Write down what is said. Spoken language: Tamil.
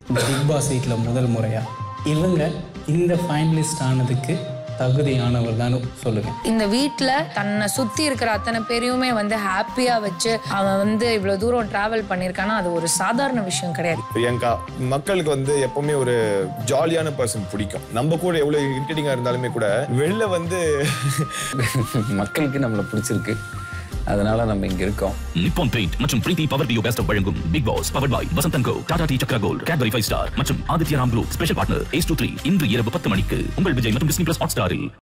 இந்த பிக் பாஸ் வீட்டில் முதல் முறையா இவங்க இந்த ஃபைனலிஸ்ட் ஆனதுக்கு தகுதியானவர் தான் சொல்லுங்க இந்த வீட்ல தன்னை சுத்தி இருக்கிற அத்தனை பேரையுமே வந்து ஹாப்பியா வச்சு அவன் வந்து இவ்வளவு தூரம் டிராவல் பண்ணியிருக்கானா அது ஒரு சாதாரண விஷயம் கிடையாது பிரியங்கா மக்களுக்கு வந்து எப்பவுமே ஒரு ஜாலியான பர்சன் பிடிக்கும் நம்ம கூட எவ்வளவு இரிட்டேட்டிங்கா இருந்தாலுமே கூட வெளில வந்து மக்களுக்கு நம்மளை பிடிச்சிருக்கு அதனால நம்ம இங்க இருக்கோம் நிப்பான் பெயிண்ட் மற்றும் பிரீத்தி பவர் டியோ பேஸ்ட் வழங்கும் big boss power by Vasanth and co Tata tea Chakra gold Cadbury five star மற்றும் Aditya Ram group special partner ace two three இன்று இரவு பத்து மணிக்கு உங்கள் விஜய் மற்றும் டிஸ்னி பிளஸ் ஹாட் ஸ்டாரில்